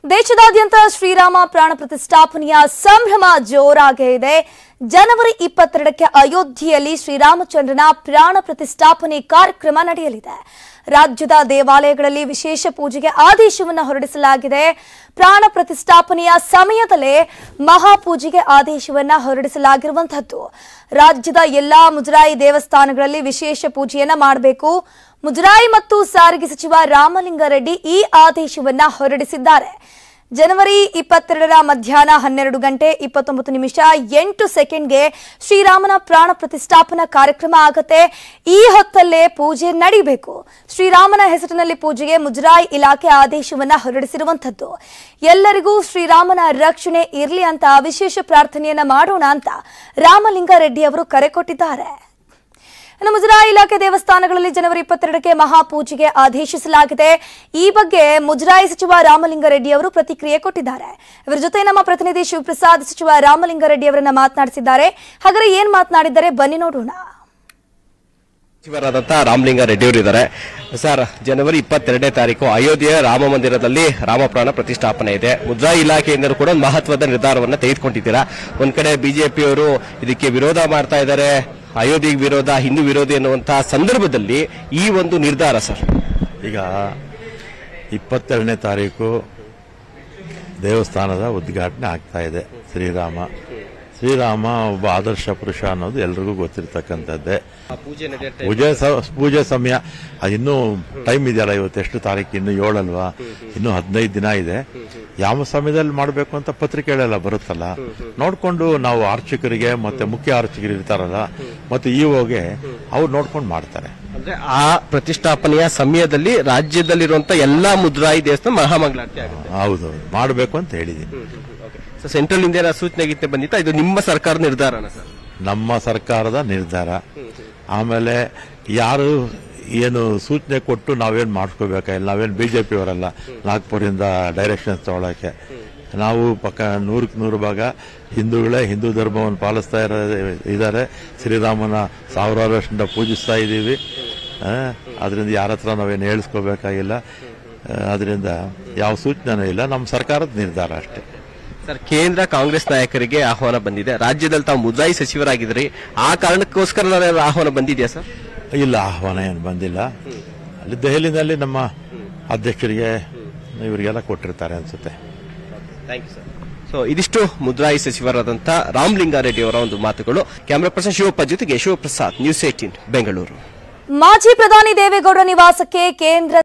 ದೇಶದಾದ್ಯಂತ ಶ್ರೀರಾಮ ಪ್ರಾಣ ಪ್ರತಿಷ್ಠಾಪನೆಯ ಸಂಭ್ರಮ ಜೋರಾಗೇ ಇದೆ ಜನವರಿ ಇಪ್ಪತ್ತೆರಡಕ್ಕೆ ಅಯೋಧ್ಯೆಯಲ್ಲಿ ಶ್ರೀರಾಮಚಂದ್ರನ ಪ್ರಾಣ ಪ್ರತಿಷ್ಠಾಪನೆ ಕಾರ್ಯಕ್ರಮ ನಡೆಯಲಿದೆ ರಾಜ್ಯದ ದೇವಾಲಯಗಳಲ್ಲಿ ವಿಶೇಷ ಪೂಜೆಗೆ ಆದೇಶವನ್ನು ಹೊರಡಿಸಲಾಗಿದೆ ಪ್ರಾಣ ಪ್ರತಿಷ್ಠಾಪನೆಯ ಸಮಯದಲ್ಲೇ ಮಹಾಪೂಜೆಗೆ ಆದೇಶವನ್ನ ಹೊರಡಿಸಲಾಗಿರುವಂತಹದ್ದು ರಾಜ್ಯದ ಎಲ್ಲಾ ಮುಜರಾಯಿ ದೇವಸ್ಥಾನಗಳಲ್ಲಿ ವಿಶೇಷ ಪೂಜೆಯನ್ನ ಮಾಡಬೇಕು ಮುಜರಾಯಿ ಮತ್ತು ಸಾರಿಗೆ ಸಚಿವ ರಾಮಲಿಂಗಾರೆಡ್ಡಿ ಈ ಆದೇಶವನ್ನ ಹೊರಡಿಸಿದ್ದಾರೆ ಜನವರಿ ಇಪ್ಪತ್ತೆರಡರ ಮಧ್ಯಾಹ್ನ ಹನ್ನೆರಡು ಗಂಟೆ ಇಪ್ಪತ್ತೊಂಬತ್ತು ನಿಮಿಷ ಎಂಟು ಸೆಕೆಂಡ್ಗೆ ಶ್ರೀರಾಮನ ಪ್ರಾಣ ಪ್ರತಿಷ್ಠಾಪನಾ ಕಾರ್ಯಕ್ರಮ ಆಗತ್ತೆ ಈ ಹೊತ್ತಲ್ಲೇ ಪೂಜೆ ನಡೀಬೇಕು ಶ್ರೀರಾಮನ ಹೆಸರಿನಲ್ಲಿ ಪೂಜೆಗೆ ಮುಜರಾಯಿ ಇಲಾಖೆ ಆದೇಶವನ್ನ ಹೊರಡಿಸಿರುವಂತದ್ದು ಎಲ್ಲರಿಗೂ ಶ್ರೀರಾಮನ ರಕ್ಷಣೆ ಇರಲಿ ಅಂತ ವಿಶೇಷ ಪ್ರಾರ್ಥನೆಯನ್ನ ಮಾಡೋಣ ಅಂತ ರಾಮಲಿಂಗಾರೆಡ್ಡಿ ಅವರು ಕರೆ ಕೊಟ್ಟಿದ್ದಾರೆ ಇನ್ನು ಮುಜರಾಯಿ ಇಲಾಖೆ ದೇವಸ್ಥಾನಗಳಲ್ಲಿ ಜನವರಿ ಇಪ್ಪತ್ತೆರಡಕ್ಕೆ ಮಹಾಪೂಜೆಗೆ ಆದೇಶಿಸಲಾಗಿದೆ ಈ ಬಗ್ಗೆ ಮುಜರಾಯಿ ಸಚಿವ ರಾಮಲಿಂಗಾರೆಡ್ಡಿ ಅವರು ಪ್ರತಿಕ್ರಿಯೆ ಕೊಟ್ಟಿದ್ದಾರೆ ಇವರ ಜೊತೆ ನಮ್ಮ ಪ್ರತಿನಿಧಿ ಶಿವಪ್ರಸಾದ್ ಸಚಿವ ರಾಮಲಿಂಗಾರೆಡ್ಡಿ ಅವರನ್ನ ಮಾತನಾಡಿಸಿದ್ದಾರೆ ಹಾಗಾದ್ರೆ ಏನ್ ಮಾತನಾಡಿದ್ದಾರೆ ಬನ್ನಿ ನೋಡೋಣ ಸಚಿವರಾದಂತಹ ರಾಮಲಿಂಗ ರೆಡ್ಡಿ ಅವರು ಇದ್ದಾರೆ ಸರ್ ಜನವರಿ ಇಪ್ಪತ್ತೆರಡನೇ ತಾರೀಕು ಅಯೋಧ್ಯೆಯ ರಾಮ ಮಂದಿರದಲ್ಲಿ ರಾಮಪ್ರಾಣ ಪ್ರತಿಷ್ಠಾಪನೆ ಇದೆ ಮುದ್ರಾ ಇಲಾಖೆಯಿಂದ ಕೂಡ ಒಂದು ಮಹತ್ವದ ನಿರ್ಧಾರವನ್ನ ತೆಗೆದುಕೊಂಡಿದ್ದೀರಾ ಒಂದ್ ಕಡೆ ಬಿಜೆಪಿಯವರು ಇದಕ್ಕೆ ವಿರೋಧ ಮಾಡ್ತಾ ಇದ್ದಾರೆ ಅಯೋಧ್ಯೆ ವಿರೋಧ ಹಿಂದೂ ವಿರೋಧಿ ಎನ್ನುವಂತಹ ಸಂದರ್ಭದಲ್ಲಿ ಈ ಒಂದು ನಿರ್ಧಾರ ಸರ್ ಈಗ ಇಪ್ಪತ್ತೆರಡನೇ ತಾರೀಕು ದೇವಸ್ಥಾನದ ಉದ್ಘಾಟನೆ ಆಗ್ತಾ ಇದೆ ಶ್ರೀರಾಮ ಶ್ರೀರಾಮ ಒಬ್ಬ ಆದರ್ಶ ಪುರುಷ ಅನ್ನೋದು ಎಲ್ರಿಗೂ ಗೊತ್ತಿರ್ತಕ್ಕಂಥದ್ದೇ ಪೂಜೆ ನಡೆಯುತ್ತೆ ಪೂಜೆ ಸ- ಪೂಜೆ ಸಮಯ ಅದು ಇನ್ನೂ ಟೈಮ್ ಇದೆಯಲ್ಲ ಇವತ್ತು ಎಷ್ಟು ತಾರೀಕು ಇನ್ನು ಏಳಲ್ವಾ ಇನ್ನು ಹದಿನೈದು ದಿನ ಇದೆ ಯಾವ ಸಮಯದಲ್ಲಿ ಮಾಡಬೇಕು ಅಂತ ಪತ್ರಿಕೆಗಳೆಲ್ಲ ಬರುತ್ತಲ್ಲ ನೋಡ್ಕೊಂಡು ನಾವು ಆರ್ಚಕರಿಗೆ ಮತ್ತೆ ಮುಖ್ಯ ಆರ್ಚಕರು ಇರ್ತಾರಲ್ಲ ಮತ್ತೆ ಇಒಗೆ ಅವ್ರು ನೋಡ್ಕೊಂಡು ಮಾಡ್ತಾರೆ ಅಂದ್ರೆ ಆ ಪ್ರತಿಷ್ಠಾಪನೆಯ ಸಮಯದಲ್ಲಿ ರಾಜ್ಯದಲ್ಲಿರುವಂತಹ ಎಲ್ಲಾ ಮುದ್ರಾಯಿ ದೇವಸ್ಥಾನ ಮಹಾಮಂಗಳಾರತಿ ಆಗುತ್ತೆ ಹೌದು ಮಾಡಬೇಕು ಅಂತ ಹೇಳಿದ್ದೀನಿ ಸೊ ಸೆಂಟ್ರಲ್ ಇಂಡಿಯಾ ಸೂಚನೆ ಗೀತೆ ಬಂದಿತ್ತ ಇದು ನಿಮ್ಮ ಸರ್ಕಾರ ನಿರ್ಧಾರನ ಸರ್ ನಮ್ಮ ಸರ್ಕಾರದ ನಿರ್ಧಾರ ಆಮೇಲೆ ಯಾರು ಏನು ಸೂಚನೆ ಕೊಟ್ಟು ನಾವೇನು ಮಾಡ್ಕೋಬೇಕಾಗಿಲ್ಲ ನಾವೇನು ಬಿಜೆಪಿ ಅವರಲ್ಲ ನಾಗ್ಪುರಿಂದ ಡೈರೆಕ್ಷನ್ಸ್ ತಗೊಳಕ್ಕೆ ನಾವು ಪಕ್ಕ ನೂರಕ್ಕೆ ನೂರು ಭಾಗ ಹಿಂದೂಗಳೇ ಹಿಂದೂ ಧರ್ಮವನ್ನು ಪಾಲಿಸ್ತಾ ಇರೋ ಇದ್ದಾರೆ ಶ್ರೀರಾಮನ ಸಾವಿರಾರು ವರ್ಷದಿಂದ ಪೂಜಿಸ್ತಾ ಇದ್ದೀವಿ ಅದರಿಂದ ಯಾರ ಹತ್ರ ನಾವೇನು ಹೇಳಿಸ್ಕೋಬೇಕಾಗಿಲ್ಲ ಅದರಿಂದ ಯಾವ ಸೂಚನೆನೂ ಇಲ್ಲ ನಮ್ಮ ಸರ್ಕಾರದ ನಿರ್ಧಾರ ಅಷ್ಟೇ ಸರ್ ಕೇಂದ್ರ ಕಾಂಗ್ರೆಸ್ ನಾಯಕರಿಗೆ ಆಹ್ವಾನ ಬಂದಿದೆ ರಾಜ್ಯದಲ್ಲಿ ತಾವು ಮುಜಾಯಿ ಸಚಿವರಾಗಿದ್ರಿ ಆ ಕಾರಣಕ್ಕೋಸ್ಕರ ಏನಾದ್ರು ಆಹ್ವಾನ ಬಂದಿದೆಯಾ ಸರ್ ಇಲ್ಲ ಆಹ್ವಾನ ಏನು ಬಂದಿಲ್ಲ ಅಲ್ಲಿ ದೆಹಲಿನಲ್ಲಿ ನಮ್ಮ ಅಧ್ಯಕ್ಷರಿಗೆ ಇವರಿಗೆಲ್ಲ ಕೊಟ್ಟಿರ್ತಾರೆ ಅನ್ಸುತ್ತೆ ಥ್ಯಾಂಕ್ ಯು ಸರ್ ಸೊ ಇದಿಷ್ಟು ಮುದ್ರಾಯಿ ಸಚಿವರಾದಂಥ ರಾಮಲಿಂಗಾರೆಡ್ಡಿ ಅವರ ಒಂದು ಮಾತುಗಳು ಕ್ಯಾಮರಾ ಪರ್ಸನ್ ಶಿವಪ್ಪ ಜೊತೆಗೆ ಶಿವಪ್ರಸಾದ್ ನ್ಯೂಸ್ ಏಟೀನ್ ಬೆಂಗಳೂರು ಮಾಜಿ ಪ್ರಧಾನಿ ದೇವೇಗೌಡರ ನಿವಾಸಕ್ಕೆ ಕೇಂದ್ರ